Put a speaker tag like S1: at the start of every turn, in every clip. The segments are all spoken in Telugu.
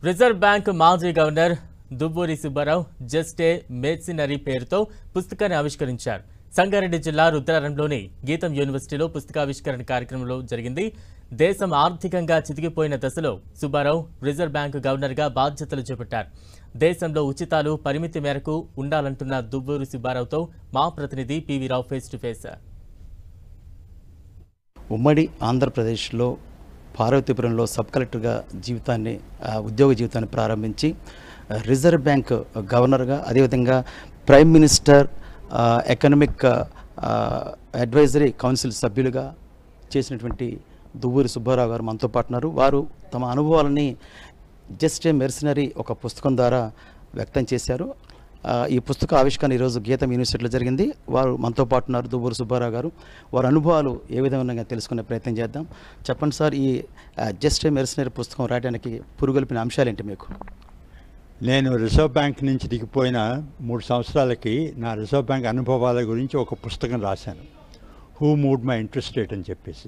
S1: రిజర్వ్ బ్యాంక్ మాజీ governor Duvvuri Subbarao just a mercenary పేరుతో పుస్తకాన్ని ఆవిష్కరించారు సంగారెడ్డి జిల్లా రుద్రారంలోని గీతం యూనివర్సిటీలో పుస్తకావిష్కరణ కార్యక్రమంలో జరిగింది దేశం ఆర్థికంగా చితికిపోయిన దశలో సుబ్బారావు రిజర్వ్ బ్యాంక్ గవర్నర్గా బాధ్యతలు చేపట్టారు దేశంలో ఉచితాలు పరిమితి మేరకు ఉండాలంటున్న దువ్వూరి సుబ్బారావుతో మా ప్రతినిధి PV Rao face to face
S2: ఉమ్మడి ఆంధ్రప్రదేశ్లో పార్వతీపురంలో సబ్ కలెక్టర్గా జీవితాన్ని ఆ, ఉద్యోగ జీవితాన్ని ప్రారంభించి ఆ, రిజర్వ్ బ్యాంక్ గవర్నర్గా అదేవిధంగా prime minister uh, economic uh, advisory council సభ్యులుగా చేసినటువంటి దువ్వూరి సుబ్బారావు గారు మనతో పాటు ఉన్నారు వారు తమ అనుభవాలని జస్ట్ ఏ మెర్సినరీ ఒక పుస్తకం ద్వారా వ్యక్తం చేశారు ఆ, ఈ పుస్తక ఆవిష్కరణ ఈరోజు గీతం యూనివర్సిటీలో జరిగింది వారు మనతో పాటు ఉన్నారు దువ్వూరు సుబ్బారావు గారు వారి అనుభవాలు ఏ విధంగా తెలుసుకునే ప్రయత్నం చేద్దాం చెప్పండి సార్ ఈ జస్ట్ ఏ మెర్సినరీ పుస్తకం రాయడానికి పురుగొల్పిన అంశాలు ఏంటి మీకు
S3: నేను రిజర్వ్ బ్యాంక్ నుంచి దిగిపోయిన మూడు సంవత్సరాలకి నా రిజర్వ్ బ్యాంక్ అనుభవాల గురించి ఒక పుస్తకం రాశాను who moved my interest rate అని చెప్పేసి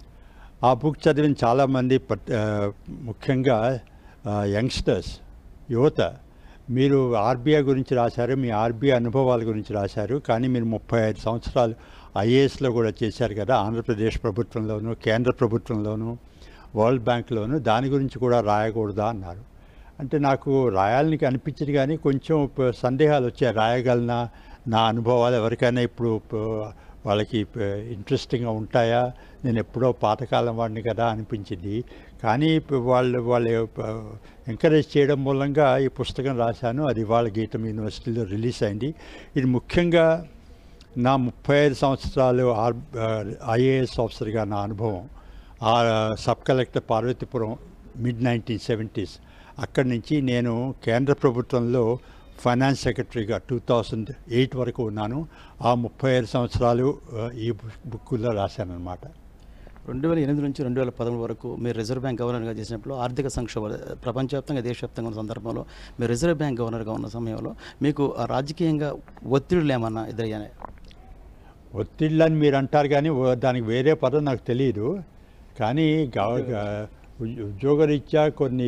S3: ఆ బుక్ చదివిన చాలామంది పట్- ఆ, ముఖ్యంగా యంగ్స్టర్స్ యువత మీరు ఆర్బీఐ గురించి రాశారు మీ ఆర్బీఐ అనుభవాల గురించి రాశారు కానీ మీరు ముప్పై ఐదు సంవత్సరాలు ఐఏఎస్లో కూడా చేశారు కదా ఆంధ్రప్రదేశ్ ప్రభుత్వంలోను కేంద్ర ప్రభుత్వంలోను వరల్డ్ బ్యాంక్లోను దాని గురించి కూడా రాయకూడదా అన్నారు అంటే నాకు రాయాలని అనిపించింది కానీ కొంచెం ప- సందేహాలు వచ్చాయి రాయగలనా నా అనుభవాలు ఎవరికైనా ఇప్పుడు ప- వాళ్ళకి ప- ఇంట్రెస్టింగ్గా ఉంటాయా నేను ఎప్పుడో పాతకాలం వాడిని కదా అనిపించింది కానీ ప- వాళ్ళు వాళ్ళు ప- ఎంకరేజ్ చేయడం మూలంగా ఈ పుస్తకం రాశాను అది ఇవాళ గీతం యూనివర్సిటీలో రిలీజ్ అయింది ఇది ముఖ్యంగా నా ముప్పై ఐదు సంవత్సరాలు ఆర్ ఐఏఎస్ ఆఫీసర్గా నా అనుభవం ఆ sub collector Parvathipuram mid nineteen seventies అక్కడి నుంచి నేను కేంద్ర ప్రభుత్వంలో ఫైనాన్స్ సెక్రటరీగా టూ థౌజండ్ ఎయిట్ వరకు ఉన్నాను ఆ ముప్పై ఐదు సంవత్సరాలు ఆ, ఈ బుక్- బుక్కుల్లో రాశాను అనమాట
S2: రెండు వేల ఎనిమిది నుంచి రెండు వేల పదమూడు వరకు మీరు రిజర్వ్ బ్యాంక్ గవర్నర్గా చేసినప్పుడు ఆర్థిక సంక్షోభ ప్రపంచవ్యాప్తంగా దేశవ్యాప్తంగా ఉన్న సందర్భంలో మీరు రిజర్వ్ బ్యాంక్ గవర్నర్గా ఉన్న సమయంలో మీకు ఆ రాజకీయంగా ఒత్తిడులు ఏమన్నా ఎదురయ్యాయి
S3: ఒత్తిళ్ళని మీరు అంటారు కానీ ఓ- దానికి వేరే పదం నాకు తెలియదు కానీ గవ- గ- ఉ- ఉద్యోగరీత్యా కొన్ని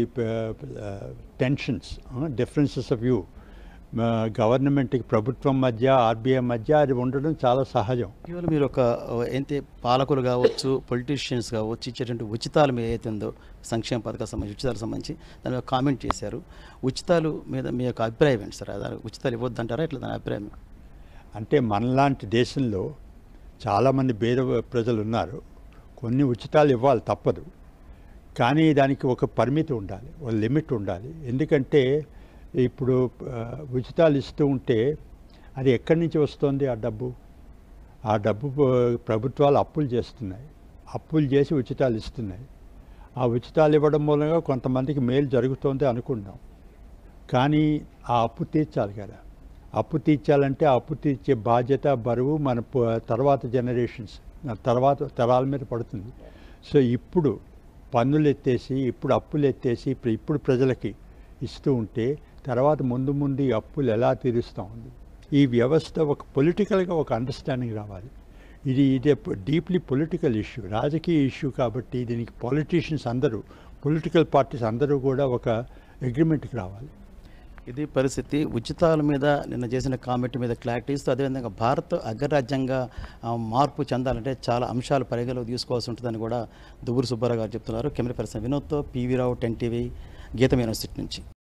S3: టెన్షన్స్ డిఫరెన్సెస్ ఆఫ్ వ్యూ గవర్నమెంట్కి ప్రభుత్వం మధ్య ఆర్బీఐ మధ్య అది ఉండడం చాలా సహజం
S2: ఇటీవల మీరు ఒక ఏంటి పాలకులు కావచ్చు పొలిటీషియన్స్ కావచ్చు ఇచ్చేటువంటి ఉచితాలు మీద ఏదైతే ఉందో సంక్షేమ పథకాలకు సంబంధించి ఉచితాలకు సంబంధించి దాని మీద కామెంట్ చేశారు ఉచితాలు మీద మీ యొక్క అభిప్రాయం ఏంటి సార్ అదే ఉచితాలు ఇవ్వద్దంటారా ఇట్లా దాని అభిప్రాయం
S3: అంటే మనలాంటి దేశంలో చాలామంది పేద ప్రజలు ఉన్నారు కొన్ని ఉచితాలు ఇవ్వాలి తప్పదు కానీ దానికి ఒక పరిమితి ఉండాలి ఒక లిమిట్ ఉండాలి ఎందుకంటే ఇప్పుడు ఆ, ఉచితాలు ఇస్తూ ఉంటే అది ఎక్కడి నుంచి వస్తుంది ఆ డబ్బు ఆ డబ్బు ప- ప్రభుత్వాలు అప్పులు చేస్తున్నాయి అప్పులు చేసి ఉచితాలు ఇస్తున్నాయి ఆ ఉచితాలు ఇవ్వడం మూలంగా కొంతమందికి మేలు జరుగుతోంది అనుకుంటాం కానీ ఆ అప్పు తీర్చాలి కదా అప్పు తీర్చాలంటే ఆ అప్పు తీర్చే బాధ్యత బరువు మన ప- తర్వాత జనరేషన్స్ తర్వాత తరాల మీద పడుతుంది సో ఇప్పుడు పన్నులు ఎత్తేసి ఇప్పుడు అప్పులు ఎత్తేసి ఇప్పుడు ఇప్పుడు ప్రజలకి ఇస్తూ ఉంటే తర్వాత ముందు ముందు ఈ అప్పులు ఎలా తీరుస్తాం ఈ వ్యవస్థ ఒక పొలిటికల్గా ఒక అండర్స్టాండింగ్ రావాలి ఇది ఇదే డీప్లీ పొలిటికల్ ఇష్యూ రాజకీయ ఇష్యూ కాబట్టి దీనికి పాలిటీషియన్స్ అందరూ పొలిటికల్ పార్టీస్ అందరూ కూడా ఒక అగ్రిమెంట్కి రావాలి
S2: ఇది పరిస్థితి ఉచితాల మీద నిన్న చేసిన కామెంట్ మీద క్లారిటీ ఇస్తూ అదేవిధంగా భారత్ అగ్రరాజ్యంగా ఆ, మార్పు చెందాలంటే చాలా అంశాలు పరిగణలోకి తీసుకోవాల్సి ఉంటుందని కూడా దువ్వూరు సుబ్బారావు గారు చెప్తున్నారు కెమెరా పర్సన్ వినోద్తో PV Rao ten TV GITAM university నుంచి